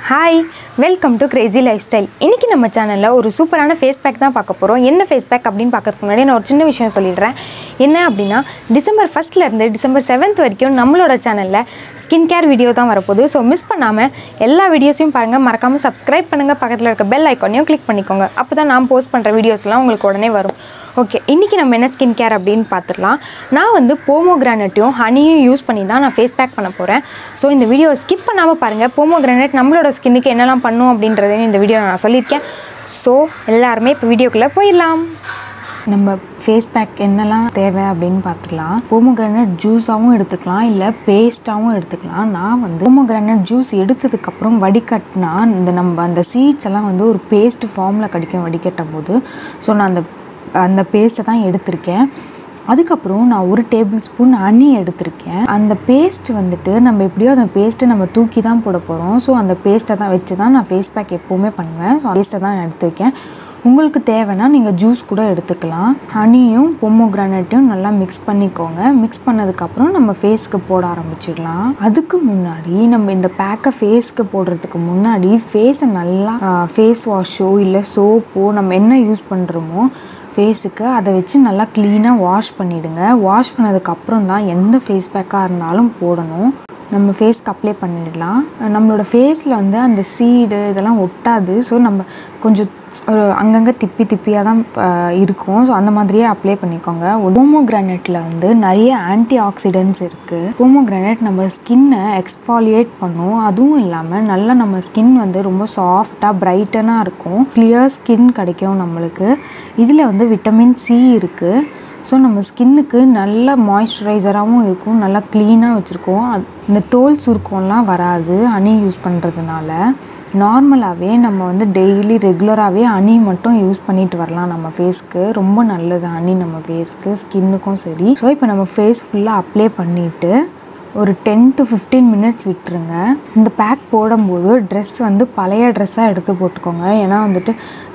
hi welcome to crazy life style இன்றைக்கி நம்ம சேனலில் ஒரு சூப்பரான ஃபேஸ் பேக் தான் பார்க்க போகிறோம் என்ன ஃபேஸ் பேக் அப்படின்னு பார்க்கறதுக்கு முன்னாடி நான் ஒரு சின்ன விஷயம் சொல்லிடுறேன் என்ன அப்படின்னா டிசம்பர் ஃபஸ்ட்லேருந்து டிசம்பர் செவன்த் வரைக்கும் நம்மளோட சேனலில் ஸ்கின் கேர் வீடியோ தான் வரப்போகுது ஸோ மிஸ் பண்ணாமல் எல்லா வீடியோஸையும் பாருங்கள் மறக்காமல் சப்ஸ்கிரைப் பண்ணுங்கள் பக்கத்தில் இருக்க பெல் ஐக்கானையும் கிளிக் பண்ணிக்கோங்க அப்போ தான் நான் போஸ்ட் பண்ணுற வீடியோஸ்லாம் உங்களுக்கு உடனே வரும் ஓகே இன்றைக்கி நம்ம என்ன ஸ்கின் கேர் அப்படின்னு பார்த்துடலாம் நான் வந்து போமோகிரானட்டையும் ஹனியும் யூஸ் பண்ணி தான் நான் ஃபேஸ் பேக் பண்ண போகிறேன் ஸோ இந்த வீடியோவை ஸ்கிப் பண்ணாமல் பாருங்கள் போமோகிரானட் நம்மளோட ஸ்கின்னுக்கு என்னெல்லாம் பண்ணும் அப்படின்றதையும் இந்த வீடியோவில் நான் சொல்லியிருக்கேன் ஸோ எல்லாருமே இப்போ வீடியோக்குள்ளே போயிடலாம் நம்ம ஃபேஸ் பேக் என்னெல்லாம் தேவை அப்படின்னு பார்த்துக்கலாம் போமோகிரானட் ஜூஸாகவும் எடுத்துக்கலாம் இல்லை பேஸ்ட்டாகவும் எடுத்துக்கலாம் நான் வந்து போமோகிரானட் ஜூஸ் எடுத்ததுக்கப்புறம் வடிகட்டினா இந்த நம்ம அந்த சீட்ஸ் எல்லாம் வந்து ஒரு பேஸ்ட் ஃபார்மில் கிடைக்கும் வடிகட்டும் போது ஸோ நான் அந்த அந்த பேஸ்ட்டை தான் எடுத்திருக்கேன் அதுக்கப்புறம் நான் ஒரு டேபிள் ஸ்பூன் ஹனி எடுத்திருக்கேன் அந்த பேஸ்ட் வந்துட்டு நம்ம எப்படியோ அந்த பேஸ்ட்டை நம்ம தூக்கி தான் போட போகிறோம் ஸோ அந்த பேஸ்ட்டை தான் வச்சு தான் நான் ஃபேஸ் பேக் எப்போவுமே பண்ணுவேன் ஸோ பேஸ்ட்டை தான் நான் எடுத்திருக்கேன் உங்களுக்கு தேவைன்னா நீங்கள் ஜூஸ் கூட எடுத்துக்கலாம் ஹனியும் பொம்மோகிரானட்டையும் நல்லா மிக்ஸ் பண்ணிக்கோங்க மிக்ஸ் பண்ணதுக்கப்புறம் நம்ம ஃபேஸ்க்கு போட ஆரம்பிச்சிடலாம் அதுக்கு முன்னாடி நம்ம இந்த பேக்கை ஃபேஸ்க்கு போடுறதுக்கு முன்னாடி ஃபேஸை நல்லா ஃபேஸ் வாஷோ இல்லை சோப்போ நம்ம என்ன யூஸ் பண்ணுறோமோ ஃபேஸுக்கு அதை வச்சு நல்லா க்ளீனாக வாஷ் பண்ணிவிடுங்க வாஷ் பண்ணதுக்கப்புறம் தான் எந்த ஃபேஸ் பேக்காக இருந்தாலும் போடணும் நம்ம ஃபேஸ்க்கு அப்ளை பண்ணிடலாம் நம்மளோட ஃபேஸில் வந்து அந்த சீடு இதெல்லாம் ஒட்டாது ஸோ நம்ம கொஞ்சம் ஒரு அங்கங்கே திப்பி திப்பியாக தான் அஹ், இருக்கும் ஸோ அந்த மாதிரியே அப்ளை பண்ணிக்கோங்க போமோகிரானேட்டில் வந்து நிறைய ஆன்டி ஆக்சிடென்ட்ஸ் இருக்குது போமோகிரானேட் நம்ம ஸ்கின்னை எக்ஸ்பாலியேட் பண்ணும் அதுவும் இல்லாமல் நல்லா நம்ம ஸ்கின் வந்து ரொம்ப சாஃப்டாக பிரைட்டனாக இருக்கும் கிளியர் ஸ்கின் கிடைக்கும் நம்மளுக்கு இதில் வந்து விட்டமின் சி இருக்குது ஸோ நம்ம ஸ்கின்னுக்கு நல்ல மாய்ஸ்சரைசராகவும் இருக்கும் நல்லா க்ளீனாக வச்சுருக்கோம் அது இந்த தோல் சுருக்கம்லாம் வராது ஹனி யூஸ் பண்ணுறதுனால நார்மலாகவே நம்ம வந்து டெய்லி ரெகுலராகவே ஹனி மட்டும் யூஸ் பண்ணிட்டு வரலாம் நம்ம ஃபேஸ்க்கு ரொம்ப நல்லது ஹனி நம்ம ஃபேஸ்க்கு ஸ்கின்னுக்கும் சரி ஸோ இப்போ நம்ம ஃபேஸ் ஃபுல்லாக அப்ளை பண்ணிவிட்டு ஒரு டென் டு ஃபிஃப்டீன் மினிட்ஸ் விட்டுருங்க இந்த பேக் போடும்போது ட்ரெஸ் வந்து பழைய ட்ரெஸ்ஸாக எடுத்து போட்டுக்கோங்க ஏன்னா வந்துட்டு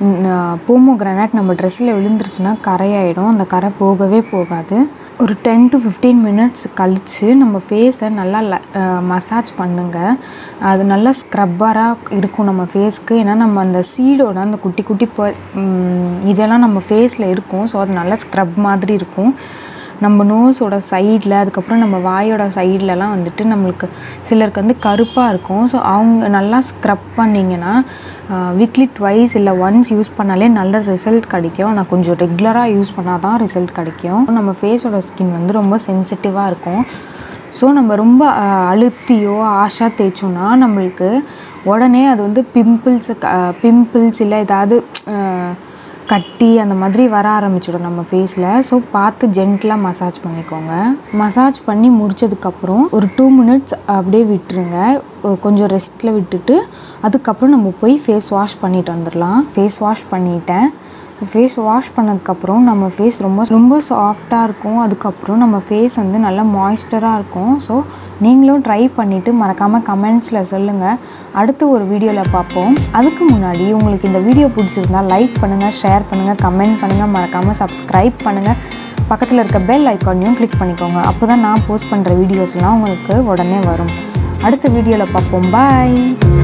பூமோ கிரானைட் நம்ம ட்ரெஸ்ஸில் விழுந்துருச்சுன்னா கரையாயிடும் அந்த கரை போகவே போகாது ஒரு டென் டு ஃபிஃப்டீன் மினிட்ஸ் கழித்து நம்ம ஃபேஸை நல்லா மசாஜ் பண்ணுங்கள் அது நல்லா ஸ்க்ரப்பராக இருக்கும் நம்ம ஃபேஸ்க்கு ஏன்னா நம்ம அந்த சீடோட அந்த குட்டி குட்டி ப ம், இதெல்லாம் நம்ம ஃபேஸில் இருக்கும் ஸோ அது நல்லா ஸ்க்ரப் மாதிரி இருக்கும் நம்ம நோஸோட சைடில் அதுக்கப்புறம் நம்ம வாயோட சைட்லலாம் வந்துட்டு நம்மளுக்கு சிலருக்கு வந்து கருப்பாக இருக்கும் ஸோ அவங்க நல்லா ஸ்க்ரப் பண்ணிங்கன்னா வீக்லி ட்வைஸ் இல்லை ஒன்ஸ் யூஸ் பண்ணாலே நல்ல ரிசல்ட் கிடைக்கும் ஆனால் கொஞ்சம் ரெகுலராக யூஸ் பண்ணால் தான் ரிசல்ட் கிடைக்கும் நம்ம ஃபேஸோட ஸ்கின் வந்து ரொம்ப சென்சிட்டிவாக இருக்கும் ஸோ நம்ம ரொம்ப அஹ், அழுத்தியோ ஆஷா தேய்ச்சோன்னா நம்மளுக்கு உடனே அது வந்து பிம்பிள்ஸு பிம்பிள்ஸ் இல்லை ஏதாவது அஹ், கட்டி அந்த மாதிரி வர ஆரம்பிச்சிடும் நம்ம ஃபேஸில் ஸோ பார்த்து ஜென்டலாக மசாஜ் பண்ணிக்கோங்க மசாஜ் பண்ணி முடிச்சதுக்கப்புறம் ஒரு டூ மினிட்ஸ் அப்படியே விட்டுருங்க ஒ- கொஞ்சம் ரெஸ்ட்டில் விட்டுட்டு அதுக்கப்புறம் நம்ம போய் ஃபேஸ் வாஷ் பண்ணிட்டு வந்துடலாம் ஃபேஸ் வாஷ் பண்ணிட்டேன் ஸோ ஃபேஸ் வாஷ் பண்ணதுக்கப்புறம் நம்ம ஃபேஸ் ரொம்ப ரொம்ப சாஃப்டாக இருக்கும் அதுக்கப்புறம் நம்ம ஃபேஸ் வந்து நல்லா மாய்ஸ்டராக இருக்கும் ஸோ நீங்களும் ட்ரை பண்ணிவிட்டு மறக்காமல் கமெண்ட்ஸில் சொல்லுங்கள் அடுத்து ஒரு வீடியோவில் பார்ப்போம் அதுக்கு முன்னாடி உங்களுக்கு இந்த வீடியோ பிடிச்சிருந்தா லைக் பண்ணுங்கள் ஷேர் பண்ணுங்கள் கமெண்ட் பண்ணுங்கள் மறக்காமல் சப்ஸ்கிரைப் பண்ணுங்கள் பக்கத்தில் இருக்க பெல் ஐக்கானையும் கிளிக் பண்ணிக்கோங்க அப்போ தான் நான் போஸ்ட் பண்ணுற வீடியோஸ்லாம் உங்களுக்கு உடனே வரும் அடுத்த வீடியோவில் பார்ப்போம் பாய்